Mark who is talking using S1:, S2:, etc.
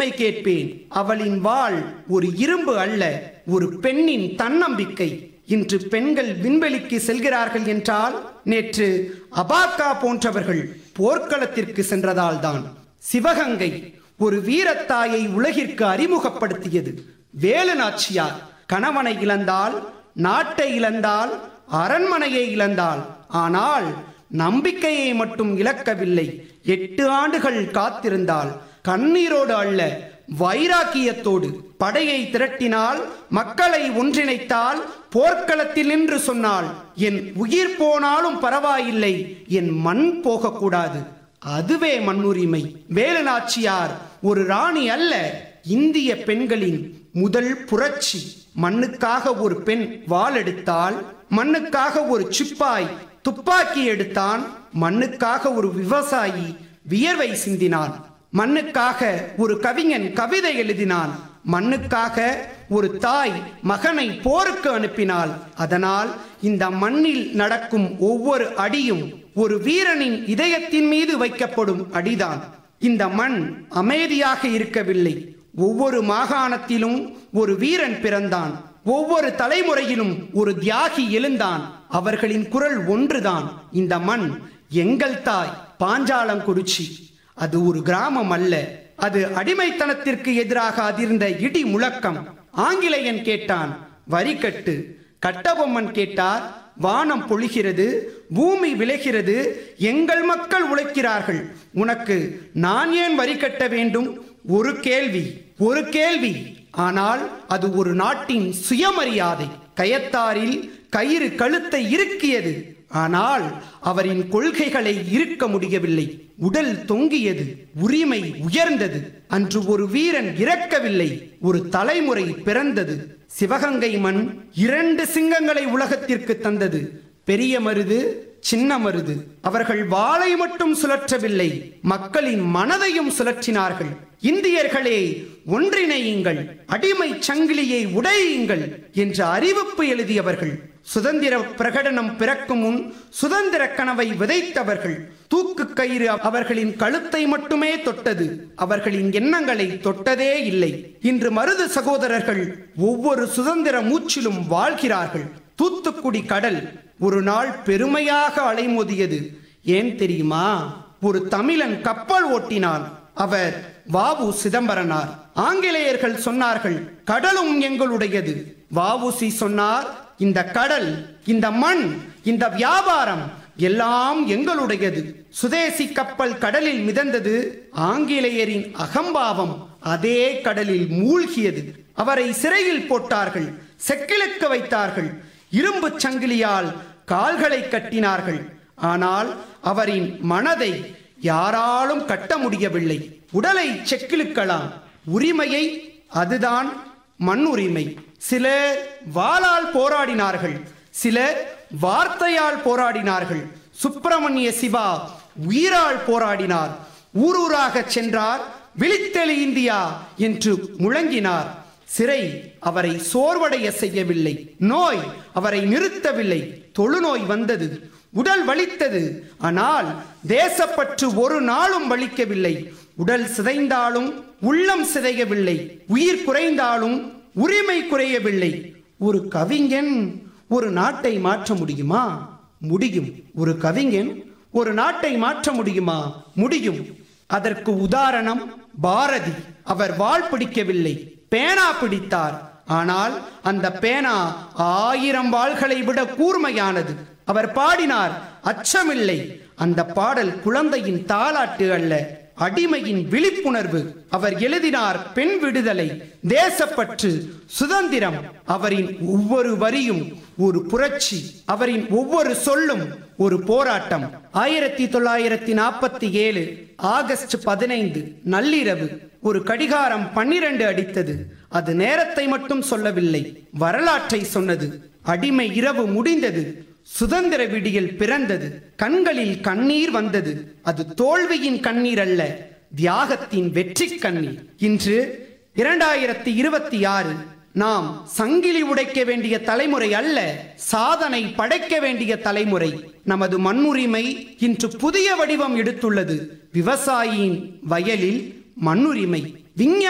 S1: உண்மை கேட்பேன் அவளின் வாள் ஒரு இரும்பு அல்ல ஒரு பெண்ணின் தன்னம்பிக்கை இன்று பெண்கள் விண்வெளிக்கு செல்கிறார்கள் என்றால் நேற்று அபாக்கா போன்றவர்கள் போர்க்களத்திற்கு சென்றதால்தான் சிவகங்கை ஒரு வீரத்தாயை உலகிற்கு அறிமுகப்படுத்தியது வேலு நாச்சியார் கணவனை இழந்தால் நாட்டை இழந்தால் அரண்மனையை இழந்தாள் ஆனால் நம்பிக்கையை மட்டும் இழக்கவில்லை எட்டு ஆண்டுகள் காத்திருந்தாள் கண்ணீரோடு அல்ல வைராக்கியத்தோடு படையை திரட்டினால் மக்களை ஒன்றிணைத்தால் போர்க்களத்தில் நின்று சொன்னால் என் உயிர் போனாலும் பரவாயில்லை என் மண் போகக்கூடாது அதுவே மண்ணுரிமை வேலு நாச்சியார் ஒரு ராணி அல்ல இந்திய பெண்களின் முதல் புரட்சி மண்ணுக்காக ஒரு பெண் வாள் எடுத்தால் மண்ணுக்காக ஒரு சிப்பாய் துப்பாக்கி எடுத்தான் மண்ணுக்காக ஒரு விவசாயி வியர்வை சிந்தினான் மண்ணுக்காக ஒரு கவிஞன் கவிதை எழுதினான் மண்ணுக்காக ஒரு தாய் மகனை போருக்கு அனுப்பினாள் அதனால் இந்த மண்ணில் நடக்கும் ஒவ்வொரு அடியும் ஒரு வீரனின் இதயத்தின் மீது வைக்கப்படும் அடிதான் இந்த மண் அமைதியாக இருக்கவில்லை ஒவ்வொரு மாகாணத்திலும் ஒரு வீரன் பிறந்தான் ஒவ்வொரு தலைமுறையிலும் ஒரு தியாகி எழுந்தான் அவர்களின் குரல் ஒன்றுதான் இந்த மண் எங்கள் தாய் பாஞ்சாலங்குறிச்சி அது ஒரு கிராமம் அல்ல அது அடிமைத்தனத்திற்கு எதிராக அதிர்ந்த இடி முழக்கம் ஆங்கிலேயன் கேட்டான் வரி கட்டு கட்டபொம்மன் கேட்டார் வானம் பொழிகிறது பூமி விளைகிறது எங்கள் மக்கள் உழைக்கிறார்கள் உனக்கு நான் ஏன் வரி கட்ட வேண்டும் ஒரு கேள்வி ஒரு கேள்வி ஆனால் அது ஒரு நாட்டின் சுயமரியாதை கயத்தாரில் கயிறு கழுத்தை இறுக்கியது ஆனால் அவரின் கொள்கைகளை இருக்க முடியவில்லை உடல் தொங்கியது உரிமை உயர்ந்தது அன்று ஒரு வீரன் இறக்கவில்லை ஒரு தலைமுறை பிறந்தது சிவகங்கை மண் இரண்டு சிங்கங்களை உலகத்திற்கு தந்தது பெரிய மருது சின்ன மருது அவர்கள் வாளை மட்டும் சுழற்றவில்லை மக்களின் மனதையும் சுழற்றினார்கள் இந்தியர்களே ஒன்றிணையுங்கள் அடிமை சங்கிலியை உடையுங்கள் என்ற அறிவிப்பு எழுதியவர்கள் சுதந்திர பிரகடனம் பிறக்கும் முன் சுதந்திர கனவை விதைத்தவர்கள் தூக்கு கயிறு அவர்களின் கழுத்தை மட்டுமே தொட்டது அவர்களின் எண்ணங்களை தொட்டதே இல்லை இன்று மருது சகோதரர்கள் ஒவ்வொரு சுதந்திர மூச்சிலும் வாழ்கிறார்கள் தூத்துக்குடி கடல் ஒரு நாள் பெருமையாக அலைமோதியது ஏன் தெரியுமா ஒரு தமிழன் கப்பல் ஓட்டினான் அவர் வாவு சிதம்பரனார் ஆங்கிலேயர்கள் சொன்னார்கள் கடலும் எங்களுடையது வாவுசி சொன்னார் இந்த கடல் இந்த மண் இந்த வியாபாரம் எல்லாம் எங்களுடையது சுதேசி கப்பல் கடலில் மிதந்தது ஆங்கிலேயரின் அகம்பாவம் அதே கடலில் மூழ்கியது அவரை சிறையில் போட்டார்கள் செக்கிழுக்க வைத்தார்கள் இரும்பு சங்கிலியால் கால்களை கட்டினார்கள் ஆனால் அவரின் மனதை யாராலும் கட்ட முடியவில்லை உடலை செக்கிழுக்கலாம் உரிமையை அதுதான் மண் உரிமை சிலர் வாளால் போராடினார்கள் சிலர் வார்த்தையால் போராடினார்கள் சுப்பிரமணிய சிவா உயிரால் போராடினார் ஊரூராக சென்றார் விழித்தெளி இந்தியா என்று முழங்கினார் சிறை அவரை சோர்வடைய செய்யவில்லை நோய் அவரை நிறுத்தவில்லை தொழுநோய் வந்தது உடல் வலித்தது ஆனால் தேசப்பற்று ஒரு நாளும் வலிக்கவில்லை உடல் சிதைந்தாலும் உள்ளம் சிதையவில்லை உயிர் குறைந்தாலும் உரிமை குறையவில்லை ஒரு கவிஞன் ஒரு நாட்டை மாற்ற முடியுமா முடியும் ஒரு கவிஞன் ஒரு நாட்டை மாற்ற முடியுமா முடியும் அதற்கு உதாரணம் பாரதி அவர் வாள் பிடிக்கவில்லை பேனா பிடித்தார் ஆனால் அந்த பேனா ஆயிரம் வாள்களை விட கூர்மையானது அவர் பாடினார் அச்சமில்லை அந்த பாடல் குழந்தையின் தாலாட்டு அல்ல அடிமையின் விழிப்புணர்வு அவர் எழுதினார் பெண் விடுதலை தேசப்பற்று சுதந்திரம் அவரின் ஒவ்வொரு வரியும் ஒரு புரட்சி அவரின் ஒவ்வொரு சொல்லும் ஒரு போராட்டம் ஆயிரத்தி தொள்ளாயிரத்தி நாற்பத்தி ஏழு ஆகஸ்ட் பதினைந்து நள்ளிரவு ஒரு கடிகாரம் பன்னிரண்டு அடித்தது அது நேரத்தை மட்டும் சொல்லவில்லை வரலாற்றை சொன்னது அடிமை இரவு முடிந்தது சுதந்திர விடியல் பிறந்தது கண்களில் கண்ணீர் வந்தது அது தோல்வியின் கண்ணீர் அல்ல தியாகத்தின் வெற்றி கண்ணீர் இன்று இரண்டாயிரத்தி இருபத்தி ஆறு நாம் சங்கிலி உடைக்க வேண்டிய தலைமுறை அல்ல சாதனை படைக்க வேண்டிய தலைமுறை நமது மண்ணுரிமை இன்று புதிய வடிவம் எடுத்துள்ளது விவசாயியின் வயலில் மண்ணுரிமை விஞ்ஞான